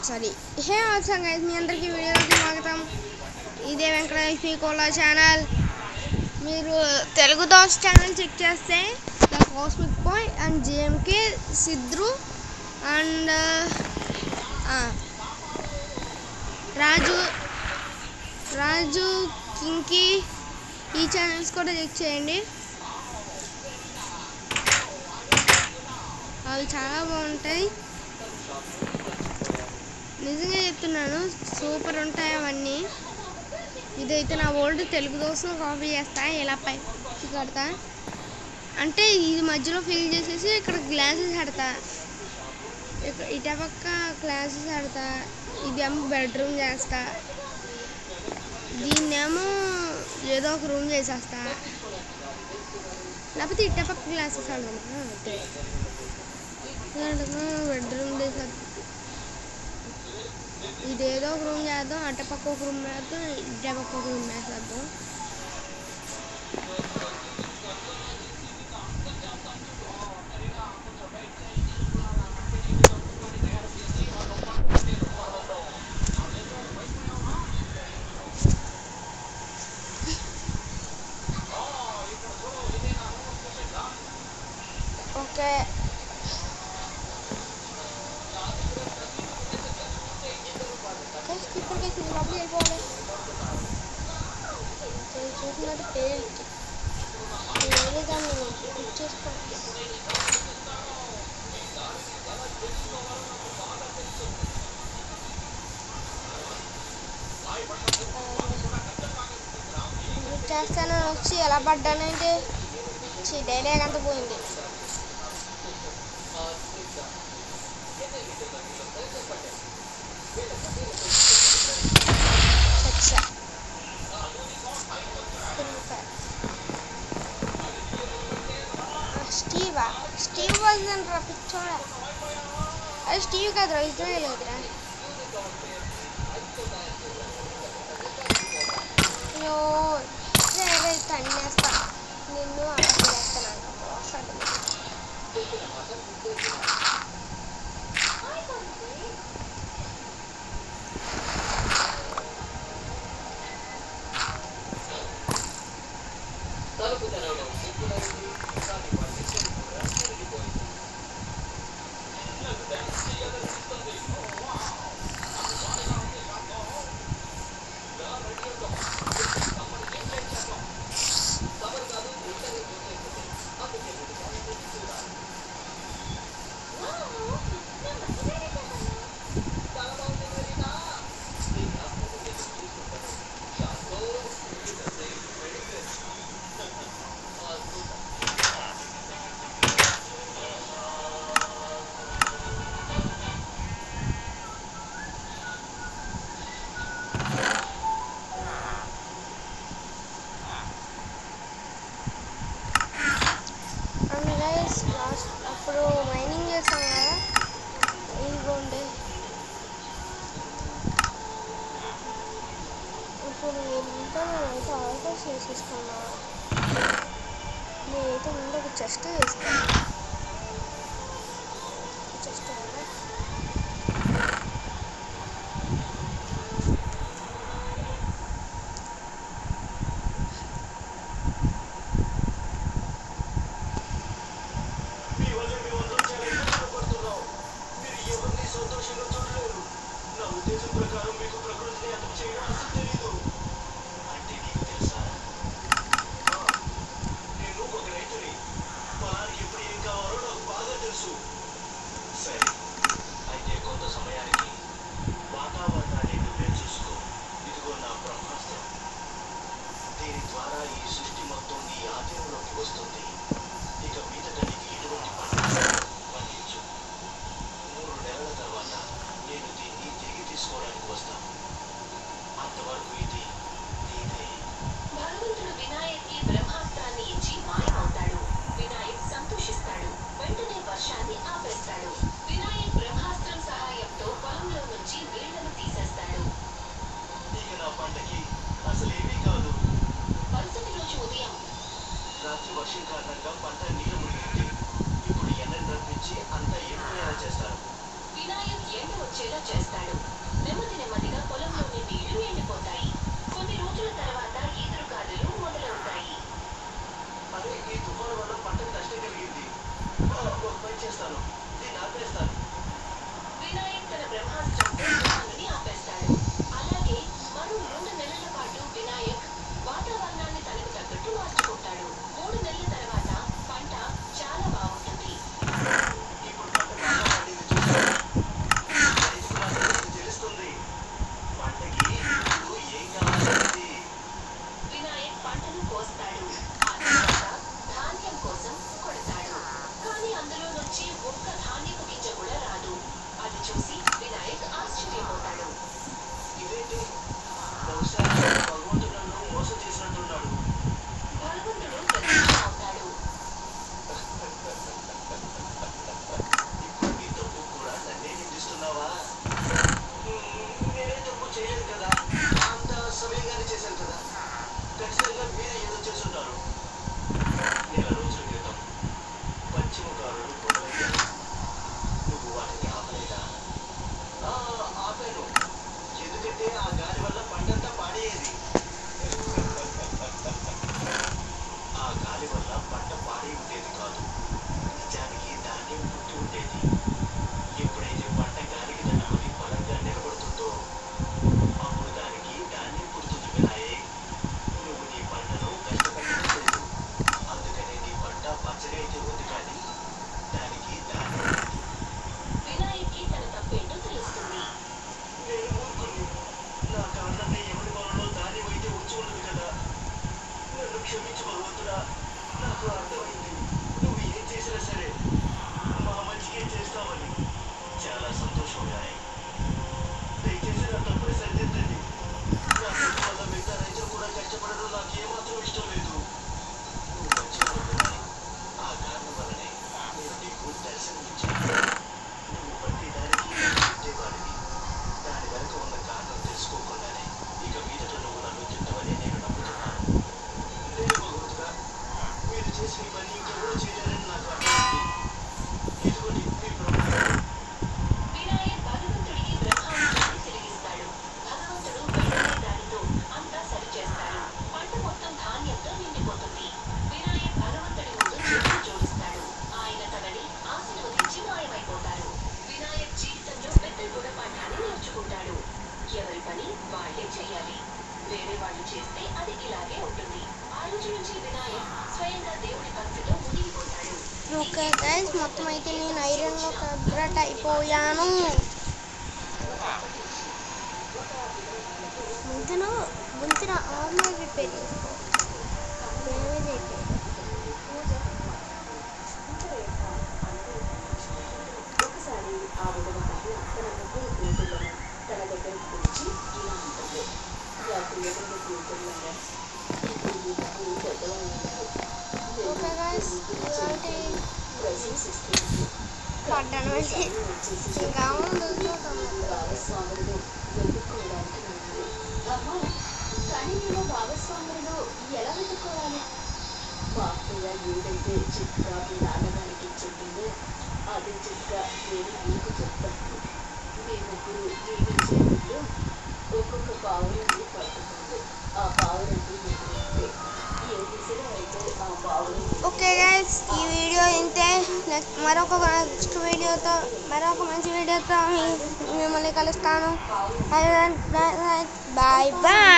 Sorry hey what's up guys మీ అందరికీ వీడియోకి స్వాగతం ఇదే వెంకటలక్ష్మి కోలా ఛానల్ మీరు తెలుగు దోస్ ఛానల్ చెక్ చేస్తే the cosmic boy and JMK Sidru and Raju Raju కింకి ఈ ఛానల్స్ కూడా చెక్ చేయండి అవి చాలా బాగుంటాయి నిజంగా చెప్తున్నాను సూపర్ ఉంటాయి అవన్నీ ఇదైతే నా ఓల్డ్ తెలుగు దోశను కాపీ చేస్తా ఇలా పైకి కడతా అంటే ఇది మధ్యలో ఫిల్ చేసేసి ఇక్కడ గ్లాసెస్ పెడతా ఇక- ఇట పక్క గ్లాసెస్ పెడతా ఇదేమో బెడ్రూమ్ చేస్తా దీన్నేమో ఏదో ఒక రూమ్ చేసేస్తా లేకపోతే ఇట్ట పక్క గ్లాసెస్ పెడదామా ఓకే బెడ్రూమ్ చేసేస్తా ఇదేదో ఒక రూమ్ చేద్దాం అట్ట పక్క ఒక రూమ్ వేద్దాం ఇట్ట పక్క ఒక రూమ్ వేసేద్దాం ఓకే Guys, ఇప్పటికైతే ఇది లోపలికి వెళ్ళిపోవాలి ఇది చూసినట్టు పేరు వేరే దాన్ని బుక్ చేసుకోండి బుక్ చేస్తానని వచ్చి ఎలా పడ్డానంటే డైలీ అంత పోయింది చచ్చా స్టీవా స్టీవ్ వల్సన్ రా పిచ్చోడా అది స్టీవ్ కాదురా ఇజ్రాయల్ లేదురా అయ్యో రే తన్నేస్తా నిన్ను అక్కడ చేస్తాను అండ్ గైస్ లాస్ట్ అప్పుడు మైనింగ్ చేసాం కదా ఇదిగోండి ఇప్పుడు వీళ్ళంతా నేనైతే ఆల్టో చేసేసుకున్నా నేనైతే ముందు ఒక చెస్ట్ వేస్తాను చెస్ట్ కదా మీ వల్ల మేమందరం చాలా ఇబ్బంది పడుతున్నాం మీరు ఎవరిని సంతోషంగా చూడలేరు నా ఉద్దేశం ప్రకారం మీకు ప్రకృతిని అర్థం చేయడం అసలు తెలీదు అంటే నీకు తెలుసా ఆ, నేను ఒక రైతుని పొలానికి ఎప్పుడు ఏం కావాలో నాకు బాగా తెలుసు సరే అయితే కొంత సమయానికి వాతావరణాన్ని నువ్వే చూసుకో ఇదిగో నా బ్రహ్మాస్త్రం దీని ద్వారా ఈ సృష్టి మొత్తం నీ ఆధీనంలోకి వస్తుంది ఇక మీదట నీకు ఎటువంటి పంట పండించు మూడు నెలల తర్వాత నేను దీన్ని తిరిగి తీసుకోవడానికి వస్తాను చేస్తాడు నెమ్మది నెమ్మదిగా పొలంలోని నీళ్లు ఎండిపోతాయి కొన్ని రోజుల తర్వాత ఈదురుగాలులు మొదలవుతాయి అరే ఈ తుఫాను వల్ల పంటకు నష్టం కలిగింది ఆ, ఒక పని చేస్తాను దీన్ని ఆపేస్తాను వినాయక్ తన బ్రహ్మాస్త్రంతో తుఫానుని ఆపేస్తాడు అలాగే మరో మూడు నెలల పాటు వినాయక్ వాతావరణాన్ని తనకు తగ్గట్టు మార్చుకుంటాడు మూడు నెలల తర్వాత పంట చాలా బాగుంటుంది ఇప్పుడు పంట బాగా పండింది చూసావా? రైతుకు మాత్రం ఇది తెలుస్తుంది పంటకి ఇప్పుడు ఏం కావాలనేది వినాయక్ పంటను కోస్తాడు ఆ తర్వాత ధాన్యం కోసం కొడతాడు కానీ అందులో నుంచి ఒక్క ధాన్యపు గింజ కూడా రాదు అది చూసి వినాయక్ ఆశ్చర్యపోతాడు ఇదేంటి బహుశా భగవంతుడు నన్ను మోసం చేసినట్టున్నాడు భగవంతుడు ప్రత్యక్షమవుతాడు ఇప్పుడు నీ తప్పు కూడా నన్నే నిందిస్తున్నావా మ్మ్, నేనే తప్పు చేయలేదు కదా అంత సమయంగానే చేశాను కదా ఖచ్చితంగా మీరే ఏదో చేస్తుంటారు నెల రోజుల క్రితం పశ్చిమకారులు మొదలయ్యారు నువ్వు వాటిని ఆపలేదా ఆ, ఆపాను ఎందుకంటే ఆ గాలి వల్ల పంటంతా పాడేది ఆ గాలి వల్ల పంట పాడై ఉండేది కాదు నిజానికి ధాన్యం పుట్టి ఉండేది ఎప్పుడైతే పంట గాలికి తట్టుకొని బలంగా నిలబడుతుందో అప్పుడు దానికి ధాన్యం పుడుతుంది వినాయే నువ్వు నీ పంటను కష్టపెట్టడం లేదు అందుకనే నీ పంట పచ్చగా అయితే ఉంది కానీ దానికి ధాన్యం ఉంది వినాయక్కి తన తప్పేంటో తెలుస్తుంది నేను మూర్ఖుణ్ణి నా కారణంగా ఎవరి వలలో ధాన్యం అయితే వచ్చి ఉండదు కదా నన్ను క్షమించు భగవంతుడా నాకు అర్థమైంది నువ్వు ఏం చేసినా సరే మా మంచికే చేస్తావని చాలా సంతోషం వినాయక్ దయచేసి నా తప్పుని సరిదిద్దండి నా తప్పు వల్ల మిగతా రైతులు కూడా కష్టపడడం నాకు ఏమాత్రం ఇష్టం లేదు నువ్వు మంచిగా వినాయక్ ఆ కారణం వల్లనే నేను నీకు దర్శనమిచ్చాను నువ్వు ప్రతి దానికి తిట్టేవాడివి దాని వెనుక ఉన్న కారణం తెలుసుకోకుండానే ఇక మీదట నువ్వు నన్ను తిట్టవని నేను నమ్ముతున్నాను లేదు భగవంతుడా మీరు చేసిన ఈ పని ఇంకెవరూ చేయలేరని నాకు అర్థమైంది ఇదిగోండి మీ ప్రభుత్వం వినాయక్ భగవంతుడికి బ్రహ్మాస్త్రాన్ని తిరిగిస్తాడు భగవంతుడు వెంటనే దానితో అంతా సరిచేస్తాడు పంట మొత్తం ధాన్యంతో నిండిపోతుంది వినాయక్ భగవంతుడి ముందు చేతులు జోడిస్తాడు ఆయన తనని ఆశీర్వదించి మాయమైపోతారు వినాయక్ జీవితంలో పెద్ద గుణపాఠాన్ని నేర్చుకుంటాడు ఎవరి పని వాళ్ళే చేయాలి వేరే వాళ్ళు చేస్తే అది ఇలాగే ఉంటుంది ఆ రోజు నుంచి వినాయక్ స్వయంగా దేవుడి భక్తిలో మునిగిపోతాడు ఓకే గైస్ మొత్తం అయితే నేను ఐరన్లో కన్వర్ట్ అయిపోయాను ముందున ముందున ఆర్మర్ రిపేర్ చేసుకో డ్యామేజ్ అయిపోయింది ఒకసారి ఆ విధవరాలు తన ముగ్గురు కూతుళ్ళను తన దగ్గరికి పిలిచి ఇలా అంటుంది నా ప్రియమైన కూతుళ్ళగా ఇప్పుడు మీ ముగ్గురు పెద్దవాళ్ళయ్యారు ఓకే గైస్ ఇలాంటి ప్రశంసిస్తుంది పడ్డాను అంటే వచ్చేసి ఇంకా ముందు చూద్దాం భాగస్వాములను వెతుక్కోవడానికి ఉన్నది అమ్మా కానీ నేను భాగస్వాములను ఎలా వెతుక్కోవాలి మా అత్తయ్య ఏదైతే చిట్కా మీ నాన్నగారికి చెప్పిందో అదే చిట్కా నేను మీకు చెప్తాను మీ ముగ్గురు ఏమి చేతుల్లో ఒక్కొక్క పావురాన్ని పట్టుకుంది ఆ పావురాన్ని ఎగిరిస్తే ఏ దిశలో అయితే ఆ పావురం ఓకే గైస్ ఈ వీడియో ఇంతే నెక్స్ట్ మరొక నెక్స్ట్ వీడియోతో మరొక మంచి వీడియోతో మీ- మిమ్మల్ని కలుస్తాను బాయ్ బాయ్